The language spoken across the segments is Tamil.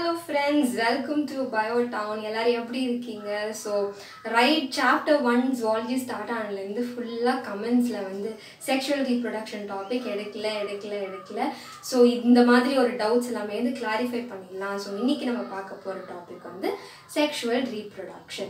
hello friends welcome to bio town எல்லாரும் எப்படி இருக்கீங்க so right chapter one zoology start ஆனதுலேருந்து ஃபுல்லாக கமெண்ட்ஸில் வந்து செக்ஷுவல் ரீப்ரொடக்ஷன் டாபிக் எடுக்கல எடுக்கல எடுக்கல ஸோ இந்த மாதிரி ஒரு டவுட்ஸ் எல்லாமே வந்து கிளாரிஃபை பண்ணிடலாம் ஸோ இன்னைக்கு நம்ம பார்க்க போகிற டாபிக் வந்து செக்ஷுவல் ரீப்ரொடக்ஷன்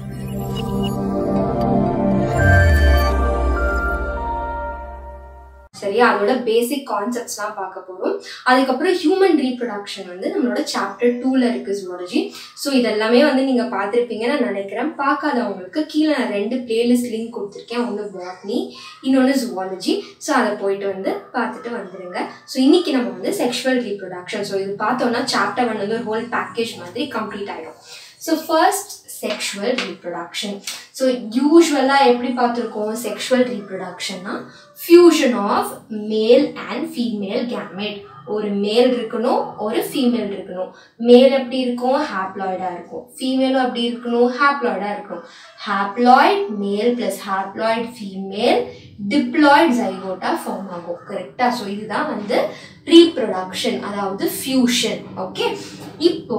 சரியா அதோட பேசிக் கான்செப்ட்ஸ்லாம் பார்க்க போகிறோம் அதுக்கப்புறம் ஹியூமன் ரீப்ரொடக்ஷன் வந்து நம்மளோட சாப்டர் டூவில் இருக்குது ஜுவாலஜி ஸோ இதெல்லாமே வந்து நீங்கள் பார்த்துருப்பீங்கன்னு நான் நினைக்கிறேன் பார்க்காதவங்களுக்கு கீழே நான் ரெண்டு பிளேலிஸ்ட் லிங்க் கொடுத்துருக்கேன் ஒன்று பாட்னி இன்னொன்று ஜுவாலஜி ஸோ அதை போயிட்டு வந்து பார்த்துட்டு வந்துடுங்க ஸோ இன்னைக்கு நம்ம வந்து செக்ஷுவல் ரீப்ரொடக்ஷன் ஸோ இது பார்த்தோம்னா சாப்டர் ஒன் வந்து ஒரு ஹோல் பேக்கேஜ் மாதிரி கம்ப்ளீட் ஆகிடும் so first sexual reproduction so யூஸ்வலாக எப்படி பார்த்துருக்கோம் செக்ஷுவல் ரீப்ரொடக்ஷன்னா fusion of male and female gamete ஒரு மேல் இருக்கணும் ஒரு ஃபீமேல் இருக்கணும் மேல் எப்படி இருக்கும் ஹாப்ளாய்டாக இருக்கும் ஃபீமேலும் அப்படி இருக்கணும் ஹாப்ளாய்டாக இருக்கணும் haploid male plus haploid female diploid ஜைகோட்டா ஃபார்ம் ஆகும் கரெக்டாக ஸோ இதுதான் வந்து ரீப்ரொடக்ஷன் அதாவது ஃபியூஷன் ஓகே இப்போ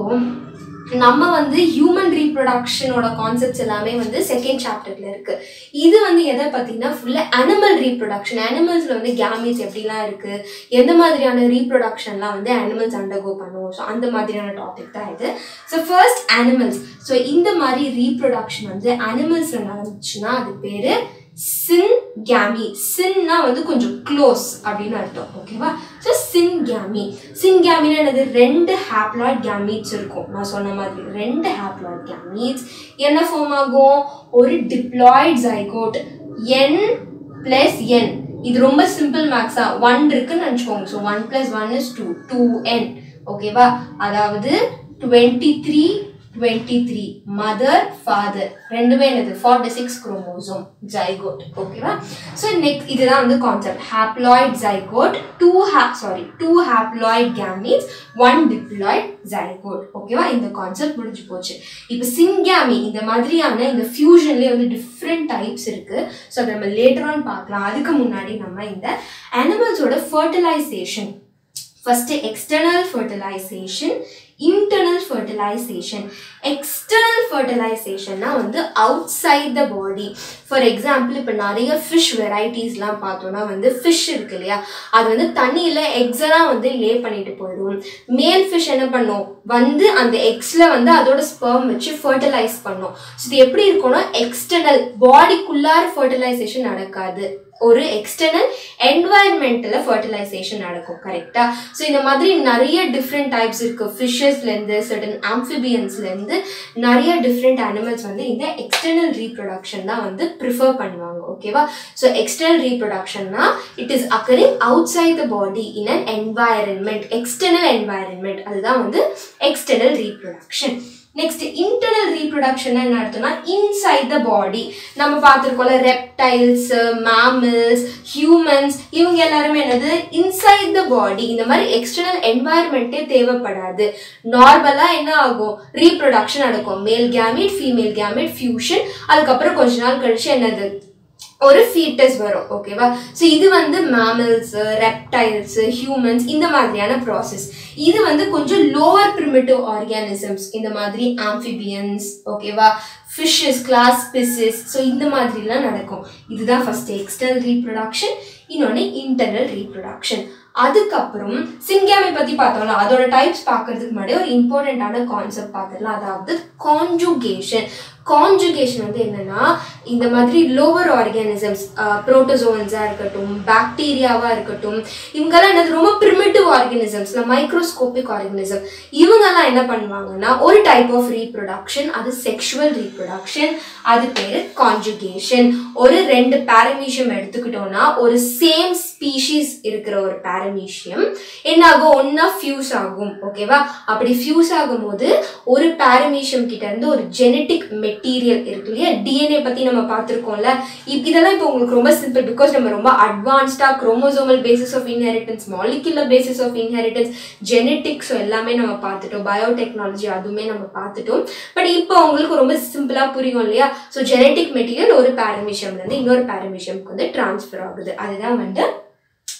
நம்ம வந்து ஹியூமன் ரீப்ரொடக்ஷனோட கான்செப்ட்ஸ் எல்லாமே வந்து செகண்ட் சாப்டர்ல இருக்கு இது வந்து எதை பார்த்தீங்கன்னா ஃபுல்லாக அனிமல் ரீப்ரொடக்ஷன் அனிமல்ஸ்ல வந்து கேமேஜ் எப்படிலாம் இருக்கு எந்த மாதிரியான ரீப்ரொடக்ஷன்லாம் வந்து அனிமல்ஸ் அண்டர்கோ பண்ணுவோம் ஸோ அந்த மாதிரியான டாபிக் தான் இது ஸோ ஃபர்ஸ்ட் அனிமல்ஸ் ஸோ இந்த மாதிரி ரீப்ரொடக்ஷன் வந்து அனிமல்ஸ்ல நடந்துச்சுன்னா அது பேரு சின் கேமி சின்னா வந்து கொஞ்சம் க்ளோஸ் அப்படின்னு அர்த்தம் ஓகேவா ஸோ சின் கேமி சின் கேமினா என்னது ரெண்டு ஹாப்ளாய்ட் கேமீட்ஸ் இருக்கும் நான் சொன்ன மாதிரி ரெண்டு ஹாப்ளாய்ட் கேமீட்ஸ் என்ன ஃபார்ம் ஆகும் ஒரு diploid zygote N plus N இது ரொம்ப சிம்பிள் மேக்ஸா ஒன் இருக்குன்னு நினச்சிக்கோங்க so one plus one is two two N ஓகேவா அதாவது twenty three twenty three mother father ரெண்டுமே என்னது ஃபார்ட்டி சிக்ஸ் குரோமோசோம் ஜைகோட் ஓகேவா ஸோ நெக்ஸ்ட் இதுதான் வந்து concept haploid zygote two half sorry two haploid gametes one diploid zygote ஓகேவா இந்த கான்செப்ட் முடிஞ்சு போச்சு இப்போ சின்கேமி இந்த மாதிரியான இந்த ஃபியூஷன்லேயே வந்து டிஃப்ரெண்ட் டைப்ஸ் இருக்கு ஸோ அதை நம்ம லேட்டர் ஆன் பார்க்கலாம் அதுக்கு முன்னாடி நம்ம இந்த அனிமல்ஸோட fertilisation first external fertilisation internal fertilisation external ஃபர்டிலைசேஷன்னா வந்து outside the body for example இப்போ நிறைய ஃபிஷ் வெரைட்டிஸ்லாம் பார்த்தோன்னா வந்து ஃபிஷ் இருக்கு இல்லையா அது வந்து தண்ணியில் எக்ஸெல்லாம் வந்து லே பண்ணிட்டு போயிடும் மேல் ஃபிஷ் என்ன பண்ணும் வந்து அந்த எக்ஸில் வந்து அதோட ஸ்பெர்ம் வச்சு ஃபர்டிலைஸ் பண்ணும் ஸோ இது எப்படி இருக்கும்னா எக்ஸ்டர்னல் பாடிக்குள்ளார ஃபர்டிலைசேஷன் நடக்காது ஒரு எக்ஸ்டர்னல் என்வாயர்மெண்ட்டில் ஃபர்டிலைசேஷன் நடக்கும் கரெக்டாக ஸோ இந்த மாதிரி நிறைய டிஃப்ரெண்ட் டைப்ஸ் இருக்குது ஃபிஷ்ஷஸ்லேருந்து சர்டன் ஆம்ஃபிபியன்ஸ்லேருந்து நிறைய டிஃப்ரெண்ட் அனிமல்ஸ் வந்து இந்த எக்ஸ்டர்னல் ரீப்ரொடக்ஷன் தான் வந்து ப்ரிஃபர் பண்ணுவாங்க ஓகேவா ஸோ எக்ஸ்டர்னல் ரீப்ரொடக்ஷன்னா it is occurring outside the body in an environment external environment அதுதான் வந்து external reproduction next internal reproduction என்ன அர்த்தம்னா இன்சைட் த பாடி நம்ம பார்த்துருக்கோம்ல ரெப்டைல்ஸ் மேமில்ஸ் ஹியூமன்ஸ் இவங்க எல்லாருமே என்னது இன்சைட் த பாடி இந்த மாதிரி எக்ஸ்டர்னல் என்வாயர்மெண்ட்டே தேவைப்படாது நார்மலாக என்ன ஆகும் ரீப்ரொடக்ஷன் நடக்கும் மேல் கேமிட் ஃபீமேல் கேமிட் ஃபியூஷன் அதுக்கப்புறம் கொஞ்ச நாள் கழிச்சு என்னது ஒரு ஃபீட்டஸ் வரும் ஓகேவா ஸோ இது வந்து மேமல்ஸ் ரெப்டைல்ஸ் ஹியூமன்ஸ் இந்த மாதிரியான ப்ராசஸ் இது வந்து கொஞ்சம் லோவர் ப்ரிமிட்டிவ் ஆர்கானிசம்ஸ் இந்த மாதிரி ஆம்ஃபிபியன்ஸ் ஓகேவா ஃபிஷ்ஷஸ் கிளாஸ் ஸ்பிசிஸ் ஸோ இந்த மாதிரிலாம் நடக்கும் இதுதான் ஃபர்ஸ்ட் எக்ஸ்டர்னல் ரீப்ரொடக்ஷன் இன்னொன்று இன்டர்னல் ரீப்ரொடக்ஷன் அதுக்கப்புறம் சிங்கேமை பற்றி பார்த்தோம்ல அதோட டைப்ஸ் பார்க்கறதுக்கு முன்னாடி ஒரு இம்பார்ட்டண்ட்டான கான்செப்ட் பார்த்துடலாம் அதாவது கான்ஜுகேஷன் கான்ஜுகேஷன் வந்து என்னன்னா இந்த மாதிரி லோவர் ஆர்கானிசம்ஸ் ப்ரோட்டோசோன்ஸாக இருக்கட்டும் பாக்டீரியாவாக இருக்கட்டும் இவங்கெல்லாம் என்னது ரொம்ப ப்ரிமிட்டிவ் ஆர்கானிசம்ஸ் மைக்ரோஸ்கோபிக் ஆர்கானிசம் இவங்கெல்லாம் என்ன பண்ணுவாங்கன்னா ஒரு டைப் ஆஃப் ரீப்ரொடக்ஷன் அது செக்ஷுவல் ரீப்ரொடக்ஷன் அது பேர் கான்ஜுகேஷன் ஒரு ரெண்டு பேரமீஷியம் எடுத்துக்கிட்டோம்னா ஒரு சேம் ஸ்பீஷீஸ் இருக்கிற ஒரு பேரமீஷியம் என்ன ஆகும் ஒன்னா ஃபியூஸ் ஆகும் ஓகேவா அப்படி ஃபியூஸ் ஆகும்போது ஒரு பேரமீஷியம் கிட்ட இருந்து ஒரு ஜெனட்டிக் மெட்டீரியல் இருக்கு இல்லையா டிஎன்ஏ பத்தி நம்ம பார்த்துருக்கோம்ல இதெல்லாம் இப்போ உங்களுக்கு ரொம்ப சிம்பிள் பிகாஸ் நம்ம ரொம்ப அட்வான்ஸ்டா chromosomal basis of inheritance molecular basis of inheritance genetics எல்லாமே நம்ம பார்த்துட்டோம் பயோடெக்னாலஜி அதுவுமே நம்ம பார்த்துட்டோம் பட் இப்போ உங்களுக்கு ரொம்ப சிம்பிளா புரியும் இல்லையா ஸோ ஜெனட்டிக் மெட்டீரியல் ஒரு பேரமிஷியம்ல இருந்து இன்னொரு பேரமிஷியம்க்கு வந்து டிரான்ஸ்ஃபர் ஆகுது அதுதான் வந்து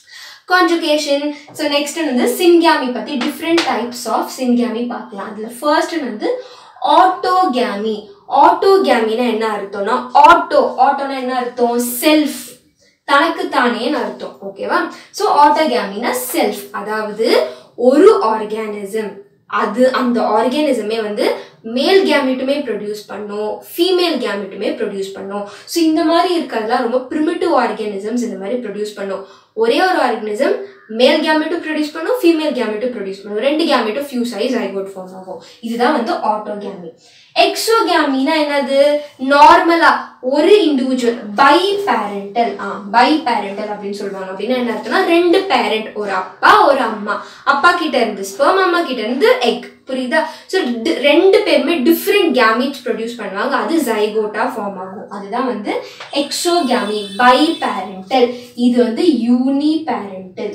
கான்ஜுகேஷன் ஸோ நெக்ஸ்ட் வந்து சின்காமி பற்றி டிஃப்ரெண்ட் டைப்ஸ் ஆஃப் சின்காமி பார்க்கலாம் அதில் ஃபர்ஸ்ட் வந்து ஆட்டோகேமி ஆட்டோகேமினா என்ன அர்த்தம்னா ஆட்டோ ஆட்டோனா என்ன அர்த்தம் செல்ஃப் தனக்கு தானேன்னு அர்த்தம் ஓகேவா ஸோ ஆட்டோகேமினா செல்ஃப் அதாவது ஒரு ஆர்கானிசம் அது அந்த ஆர்கானிசமே வந்து மேல் கேமிட்டுமே ப்ரொடியூஸ் பண்ணும் ஃபீமேல் கேமிட்டுமே ப்ரொடியூஸ் பண்ணும் ஸோ இந்த மாதிரி இருக்கிறதுலாம் ரொம்ப ப்ரிமிட்டிவ் ஆர்கானிசம்ஸ் இந்த மாதிரி ப்ரொடியூஸ் பண்ணும் ஒரே ஒரு ஆர்கானிசம் மேல் கேமெட்டும் ப்ரொடியூஸ் பண்ணும் ஃபீமேல் கேமெட்டும் ப்ரொடியூஸ் பண்ணும் ரெண்டு கேமெட்டும் ஃபியூஸ் ஆகி ஜைகோட் ஃபார்ம் ஆகும் இதுதான் வந்து ஆட்டோகேமி எக்ஸோகேமினா என்னது நார்மலா ஒரு இண்டிவிஜுவல் பை பேரண்டல் ஆ பை பேரண்டல் அப்படின்னு சொல்லுவாங்க அப்படின்னா என்ன அர்த்தம்னா ரெண்டு பேரண்ட் ஒரு அப்பா ஒரு அம்மா அப்பா கிட்ட இருந்து ஸ்பெர்ம் அம்மா கிட்ட இருந்து எக் புரியுதா ஸோ ரெண்டு பேருமே டிஃப்ரெண்ட் கேமிட்ஸ் ப்ரொடியூஸ் பண்ணுவாங்க அது ஜைகோட்டா ஃபார்ம் ஆகும் அதுதான் வந்து எக்ஸோகேமி பை பேரண்டல் இது வந்து யூனி பேரண்டல்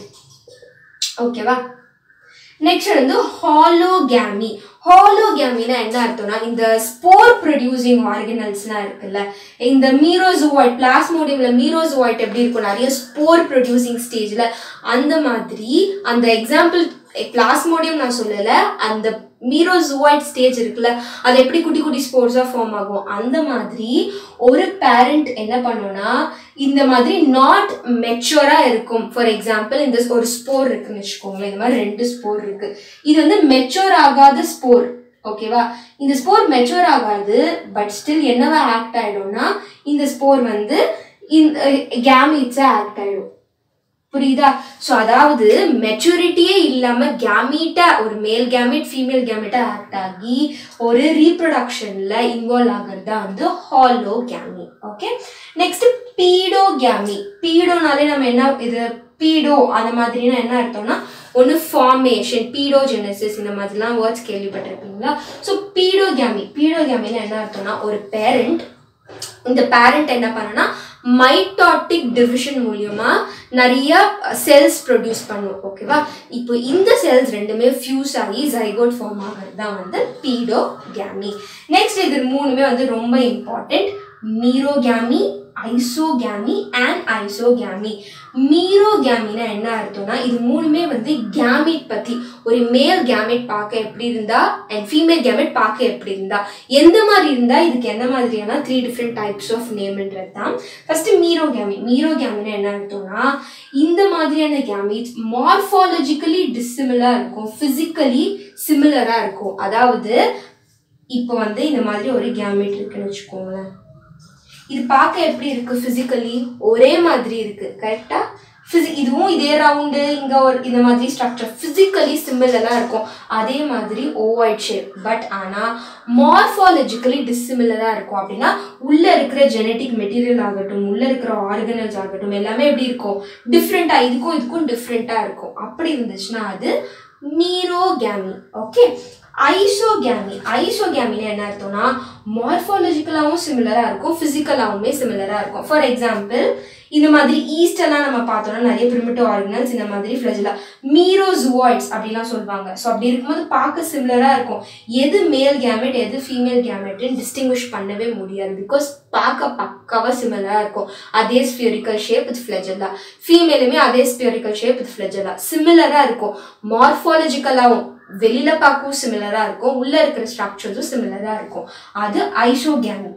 ஓகேவா நெக்ஸ்ட் வந்து ஹாலோகேமி ஹாலோகேமினா என்ன அர்த்தம்னா இந்த ஸ்போர் ப்ரொடியூசிங் ஆர்கனல்ஸ்லாம் இருக்குல்ல இந்த மீரோசுவாய்ட் பிளாஸ்மோடியம்ல மீரோசுவாய்ட் எப்படி இருக்கும் நிறைய ஸ்போர் ப்ரொடியூசிங் ஸ்டேஜ்ல அந்த மாதிரி அந்த எக்ஸாம்பிள் பிளாஸ்மோடியம் நான் சொல்லலை அந்த மீரோசுவாய்ட் ஸ்டேஜ் இருக்குல்ல அது எப்படி குட்டி குட்டி ஸ்போர்ஸாக ஃபார்ம் ஆகும் அந்த மாதிரி ஒரு பேரண்ட் என்ன பண்ணும்னா இந்த மாதிரி நாட் மெச்சூராக இருக்கும் ஃபார் எக்ஸாம்பிள் இந்த ஒரு ஸ்போர் இருக்குன்னு வச்சுக்கோங்களேன் இந்த மாதிரி ரெண்டு ஸ்போர் இருக்கு இது வந்து மெச்சூர் ஆகாத ஸ்போர் ஓகேவா இந்த ஸ்போர் மெச்சூர் ஆகாது பட் ஸ்டில் என்னவா ஆக்ட் ஆயிடும்னா இந்த ஸ்போர் வந்து இந்த கேமிட்ஸா ஆக்ட் ஆயிடும் புரியுதா ஸோ அதாவது மெச்சூரிட்டியே இல்லாம கேமீட்டா ஒரு மேல் கேமிட் ஃபீமேல் கேமிட்டா ஆக்ட் ஆகி ஒரு ரீப்ரொடக்ஷன்ல இன்வால்வ் ஆகிறது தான் வந்து hologamy okay next paedogamy பீடோனாலே நம்ம என்ன இது பீடோ அந்த மாதிரினா என்ன அர்த்தம்னா ஒன்று ஃபார்மேஷன் பீடோஜெனசிஸ் இந்த மாதிரிலாம் வேர்ட்ஸ் கேள்விப்பட்டிருப்பீங்களா ஸோ பீடோகேமி பீடோகேமின்னு என்ன அர்த்தம்னா ஒரு பேரண்ட் இந்த பேரண்ட் என்ன பண்ணனா மைட்டாட்டிக் டிவிஷன் மூலியமா நிறைய செல்ஸ் ப்ரொடியூஸ் பண்ணும் ஓகேவா இப்போ இந்த செல்ஸ் ரெண்டுமே ஃபியூஸ் ஆகி ஜைகோட் ஃபார்ம் ஆகிறது தான் வந்து பீடோகேமி நெக்ஸ்ட் இது மூணுமே வந்து ரொம்ப important merogamy isogamy and isogamy மீரோகேமினா என்ன அர்த்தம்னா இது மூணுமே வந்து கேமிட் பத்தி ஒரு மேல் கேமிட் பார்க்க எப்படி இருந்தா அண்ட் ஃபீமேல் கேமிட் பார்க்க எப்படி இருந்தா எந்த மாதிரி இருந்தா இதுக்கு எந்த மாதிரியான த்ரீ டிஃப்ரெண்ட் டைப்ஸ் ஆஃப் நேம்ன்றது தான் ஃபர்ஸ்ட் மீரோகேமி மீரோகேமினா என்ன அர்த்தம்னா இந்த மாதிரியான கேமிட்ஸ் மார்ஃபாலஜிக்கலி டிஸ்சிமிலா இருக்கும் ஃபிசிக்கலி சிமிலரா இருக்கும் அதாவது இப்போ வந்து இந்த மாதிரி ஒரு கேமிட் இருக்குன்னு வச்சுக்கோங்களேன் இது பார்க்க எப்படி இருக்கு பிசிக்கலி ஒரே மாதிரி இருக்கு கரெக்டா பிசி இதுவும் இதே ரவுண்டு இங்க ஒரு இந்த மாதிரி ஸ்ட்ரக்சர் பிசிக்கலி சிமிலரா இருக்கும் அதே மாதிரி ஓவைட் ஷேப் பட் ஆனா மார்ஃபாலஜிக்கலி டிஸ்சிமிலரா இருக்கும் அப்படின்னா உள்ள இருக்கிற ஜெனட்டிக் மெட்டீரியல் ஆகட்டும் உள்ள இருக்கிற ஆர்கனல்ஸ் ஆகட்டும் எல்லாமே எப்படி இருக்கும் டிஃப்ரெண்டா இதுக்கும் இதுக்கும் டிஃப்ரெண்டா இருக்கும் அப்படி இருந்துச்சுன்னா அது மீரோகேமி ஓகே ஐசோகேமி ஐசோகேமின்னு என்ன அர்த்தம்னா மார்ஃபாலஜிக்கலாகவும் சிமிலராக இருக்கும் ஃபிசிக்கலாகவுமே சிமிலராக இருக்கும் ஃபார் எக்ஸாம்பிள் இந்த மாதிரி ஈஸ்டெல்லாம் நம்ம பார்த்தோம்னா நிறைய பிரிமிட்டிவ் ஆர்கனல்ஸ் இந்த மாதிரி ஃப்ளஜிலா மீரோசுவாய்ட்ஸ் அப்படிலாம் சொல்லுவாங்க ஸோ அப்படி இருக்கும்போது பார்க்க சிமிலராக இருக்கும் எது மேல் கேமெட் எது ஃபீமேல் கேமெட்னு டிஸ்டிங்விஷ் பண்ணவே முடியாது பிகாஸ் பார்க்க பக்காவாக சிமிலராக இருக்கும் அதே ஸ்பியரிக்கல் ஷேப் வித் ஃப்ளஜலா ஃபீமேலுமே அதே ஸ்பியரிக்கல் ஷேப் வித் ஃப்ளஜலா சிமிலராக இருக்கும் மார்ஃபாலஜிக்கலாகவும் வெளியில பார்க்கவும் சிமிலரா இருக்கும் உள்ள இருக்கிற ஸ்ட்ரக்சர்ஸும் சிமிலரா இருக்கும் அது ஐசோகேமி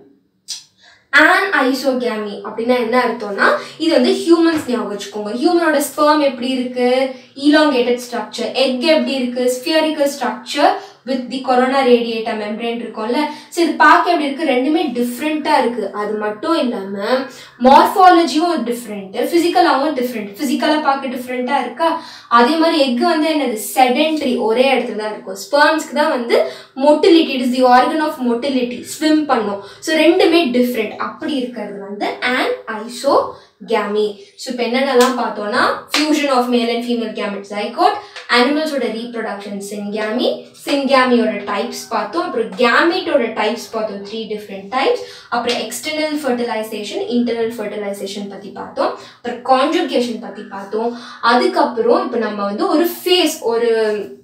ஆன் ஐசோகேமி அப்படின்னா என்ன அர்த்தம்னா இது வந்து ஹியூமன்ஸ் ஞாபகம் வச்சுக்கோங்க ஹியூமனோட ஸ்பெர்ம் எப்படி இருக்கு ஈலாங்கேட்டட் ஸ்ட்ரக்சர் எக் எப்படி இருக்கு spherical structure with the corona radiata membrane இருக்கும்ல ஸோ இது பார்க்க எப்படி இருக்கு ரெண்டுமே டிஃப்ரெண்ட்டாக இருக்கு அது மட்டும் இல்லாமல் மார்ஃபாலஜியும் டிஃப்ரெண்ட் ஃபிசிக்கலாகவும் டிஃப்ரெண்ட் ஃபிசிக்கலாக பார்க்க டிஃப்ரெண்ட்டாக இருக்கா அதே மாதிரி எக் வந்து என்னது செடென்ட்ரி ஒரே இடத்துல தான் இருக்கும் ஸ்பெர்ம்ஸ்க்கு தான் வந்து motility it is the organ of motility swim பண்ணும் ஸோ ரெண்டுமே டிஃப்ரெண்ட் அப்படி இருக்கிறது வந்து அண்ட் ஐசோ கேமி ஸோ இப்போ என்னென்னலாம் பார்த்தோம்னா fusion of male and female gamete zygote அனிமல்ஸோட ரீப்ரொடக்ஷன் சின்கேமி சின்கேமியோட டைப்ஸ் பார்த்தோம் அப்புறம் கேமிட்டோட டைப்ஸ் பார்த்தோம் த்ரீ டிஃப்ரெண்ட் டைப்ஸ் அப்புறம் எக்ஸ்டர்னல் ஃபர்டிலைசேஷன் இன்டர்னல் ஃபர்டிலைசேஷன் பற்றி பார்த்தோம் அப்புறம் கான்ஜுகேஷன் பற்றி பார்த்தோம் அதுக்கப்புறம் இப்போ நம்ம வந்து ஒரு ஃபேஸ் ஒரு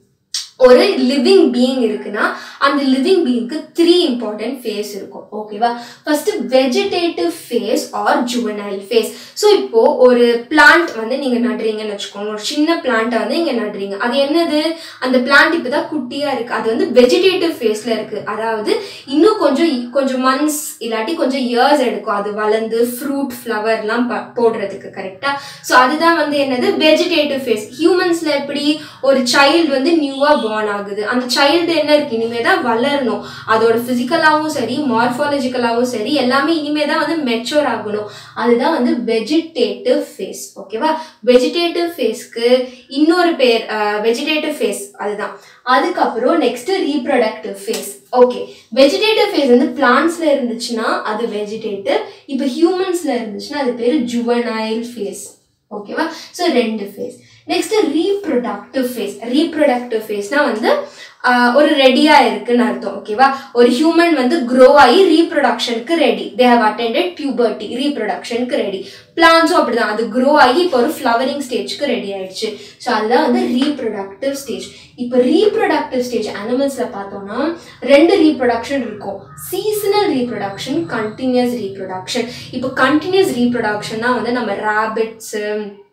ஒரு லிவிங் பீயிங் இருக்குன்னா அந்த லிவிங் பீயிங்க்கு த்ரீ இம்பார்ட்டன்ட் ஃபேஸ் இருக்கும் ஓகேவா first vegetative phase or juvenile phase so இப்போ ஒரு பிளான்ட் வந்து நீங்க நடுறீங்கன்னு வச்சுக்கோங்க ஒரு சின்ன பிளான்ட்டை வந்து நீங்க நடுறீங்க அது என்னது அந்த பிளான்ட் இப்பதான் குட்டியா இருக்கு அது வந்து வெஜிடேட்டிவ் ஃபேஸ்ல இருக்கு அதாவது இன்னும் கொஞ்சம் கொஞ்சம் மந்த்ஸ் இல்லாட்டி கொஞ்சம் இயர்ஸ் எடுக்கும் அது வளர்ந்து ஃப்ரூட் ஃப்ளவர்லாம் போடுறதுக்கு கரெக்டா ஸோ அதுதான் வந்து என்னது வெஜிடேட்டிவ் ஃபேஸ் ஹியூமன்ஸ்ல எப்படி ஒரு சைல்டு வந்து நியூவா பார்ன் ஆகுது அந்த சைல்டு என்ன இருக்கு இனிமே தான் வளரணும் அதோட பிசிக்கலாவும் சரி மார்ஃபாலஜிக்கலாவும் சரி எல்லாமே இனிமே தான் வந்து மெச்சூர் ஆகணும் அதுதான் வந்து வெஜிடேட்டிவ் ஃபேஸ் ஓகேவா வெஜிடேட்டிவ் ஃபேஸ்க்கு இன்னொரு பேர் வெஜிடேட்டிவ் ஃபேஸ் அதுதான் அதுக்கப்புறம் next reproductive phase okay vegetative phase வந்து பிளான்ஸ்ல இருந்துச்சுன்னா அது வெஜிடேட்டிவ் இப்போ ஹியூமன்ஸ்ல இருந்துச்சுன்னா அது பேர் ஜுவனைல் ஃபேஸ் ஓகேவா ஸோ ரெண்டு phase next reproductive phase reproductive ஃபேஸ்னா வந்து ஒரு ரெடியா இருக்குன்னு அர்த்தம் ஓகேவா ஒரு ஹியூமன் வந்து க்ரோ ஆகி ரீப்ரொடக்ஷனுக்கு ready they have attended puberty ரீப்ரொடக்ஷனுக்கு ரெடி பிளான்ஸும் அப்படிதான் அது க்ரோ ஆகி இப்போ ஒரு ஃப்ளவரிங் ஸ்டேஜ்க்கு ரெடி ஆயிடுச்சு ஸோ அதுதான் வந்து ரீப்ரொடக்டிவ் ஸ்டேஜ் இப்போ ரீப்ரொடக்டிவ் ஸ்டேஜ் அனிமல்ஸ்ல பார்த்தோம்னா ரெண்டு ரீப்ரொடக்ஷன் இருக்கும் சீசனல் ரீப்ரொடக்ஷன் கண்டினியூஸ் ரீப்ரொடக்ஷன் இப்போ கண்டினியூஸ் ரீப்ரொடக்ஷன்னா வந்து நம்ம ரேபிட்ஸு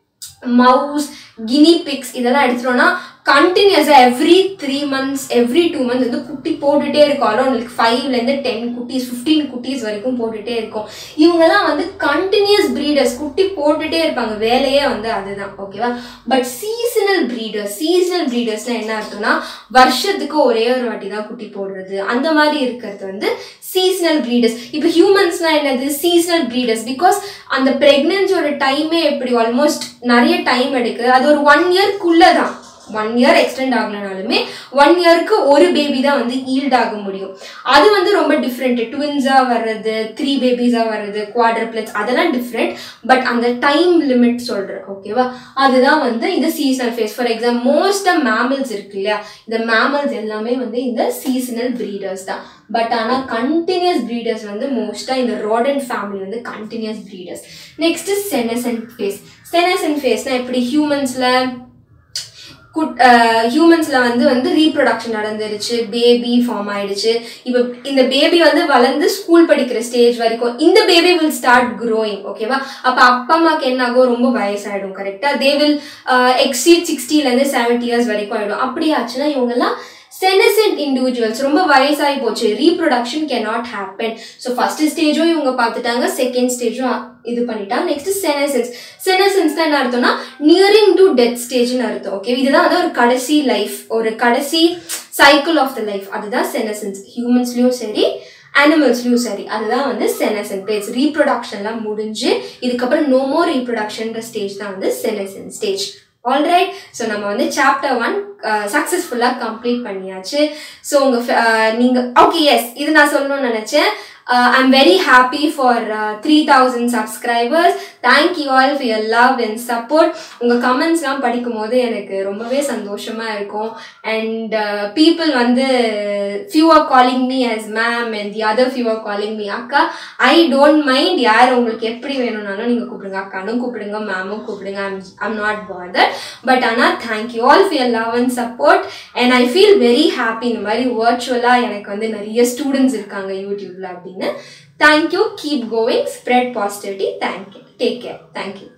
மவுஸ் கினி பிக்ஸ் இதெல்லாம் எடுத்துட்டோம்னா கண்டினியூஸாக every three months every two months வந்து குட்டி போட்டுட்டே இருக்கும் அவ்வளோ உங்களுக்கு ஃபைவ்லேருந்து டென் குட்டீஸ் ஃபிஃப்டீன் குட்டீஸ் வரைக்கும் போட்டுட்டே இருக்கும் இவங்கெல்லாம் வந்து கண்டினியூஸ் ப்ரீடர்ஸ் குட்டி போட்டுட்டே இருப்பாங்க வேலையே வந்து அதுதான் ஓகேவா பட் சீசனல் ப்ரீடர்ஸ் சீசனல் ப்ரீடர்ஸ்னால் என்ன அர்த்தம்னா வருஷத்துக்கு ஒரே ஒரு வாட்டி தான் குட்டி போடுறது அந்த மாதிரி இருக்கிறது வந்து சீசனல் ப்ரீடர்ஸ் இப்போ ஹியூமன்ஸ்னால் என்னது சீசனல் ப்ரீடர்ஸ் பிகாஸ் அந்த ப்ரெக்னன்சியோட டைமே எப்படி ஆல்மோஸ்ட் நிறைய டைம் எடுக்குது அது ஒரு ஒன் இயர்க்குள்ளே தான் ஒன் இயர் எக்ஸ்டெண்ட் ஆகலனாலுமே ஒன் இயருக்கு ஒரு பேபி தான் வந்து ஈல்ட் ஆக முடியும் அது வந்து ரொம்ப டிஃப்ரெண்ட் ட்வின்ஸாக வர்றது த்ரீ பேபிஸாக வர்றது குவாட்ரப்ளெட்ஸ் அதெல்லாம் டிஃப்ரெண்ட் பட் அந்த டைம் லிமிட் சொல்கிறேன் ஓகேவா அதுதான் வந்து இந்த seasonal phase for example most of mammals இருக்கு இல்லையா இந்த மேமல்ஸ் எல்லாமே வந்து இந்த சீசனல் ப்ரீடர்ஸ் தான் பட் ஆனால் கண்டினியூஸ் ப்ரீடர்ஸ் வந்து மோஸ்ட்டாக இந்த ரோடன் ஃபேமிலி வந்து continuous breeders next senescence phase senescence ஃபேஸ்னால் எப்படி ஹியூமன்ஸில் குட் ஹியூமன்ஸில் வந்து வந்து ரீப்ரொடக்ஷன் நடந்துருச்சு பேபி ஃபார்ம் ஆயிடுச்சு இப்போ இந்த பேபி வந்து வளர்ந்து ஸ்கூல் படிக்கிற ஸ்டேஜ் வரைக்கும் இந்த பேபி வில் ஸ்டார்ட் க்ரோயிங் ஓகேவா அப்போ அப்பா அம்மாக்கு என்ன ஆகும் ரொம்ப வயசாயிடும் கரெக்டாக தே வில் எக்ஸீட் சிக்ஸ்டிலேருந்து செவன்ட்டி இயர்ஸ் வரைக்கும் ஆகிடும் அப்படி ஆச்சுன்னா இவங்கெல்லாம் செனசென்ட் இண்டிவிஜுவல்ஸ் ரொம்ப வயசாகி போச்சு reproduction can not happen so first ஸ்டேஜும் இவங்க பார்த்துட்டாங்க செகண்ட் ஸ்டேஜும் இது பண்ணிட்டாங்க நெக்ஸ்ட் செனசென்ஸ் செனசென்ஸ் தான் என்ன அர்த்தம்னா நியரிங் டு டெத் ஸ்டேஜ்னு அர்த்தம் ஓகே இதுதான் வந்து ஒரு கடைசி லைஃப் ஒரு கடைசி சைக்கிள் ஆஃப் த லைஃப் அதுதான் செனசென்ஸ் ஹியூமன்ஸ்லயும் சரி அனிமல்ஸ்லயும் சரி அதுதான் வந்து செனசன் பேஸ் ரீப்ரொடக்ஷன்லாம் முடிஞ்சு இதுக்கப்புறம் நோ மோர் ரீப்ரொடக்ஷன்ற ஸ்டேஜ் தான் வந்து செனசன் ஸ்டேஜ் ஆல்ரைட் ஸோ நம்ம வந்து சாப்டர் ஒன் சக்ஸஸ்ஃபுல்லாக கம்ப்ளீட் பண்ணியாச்சு ஸோ உங்கள் நீங்கள் ஓகே எஸ் இது நான் சொல்லணும்னு நினச்சேன் I'm very happy for three thousand subscribers thank you all for your love and support உங்கள் கமெண்ட்ஸ்லாம் படிக்கும் போது எனக்கு ரொம்பவே சந்தோஷமாக இருக்கும் அண்ட் பீப்புள் வந்து few are calling me as ma'am and the other few are calling me அக்கா ஐ டோன்ட் மைண்ட் யார் உங்களுக்கு எப்படி வேணும்னாலும் நீங்கள் கூப்பிடுங்க அக்கானும் கூப்பிடுங்க மேமும் கூப்பிடுங்க I'm I'm not bother but ஆனால் thank you all for love and support and I feel very happy இந்த மாதிரி வர்ச்சுவலாக எனக்கு வந்து நிறைய ஸ்டூடெண்ட்ஸ் இருக்காங்க யூடியூப்ல அப்படின்னு thank you keep going spread positivity thank you take care thank you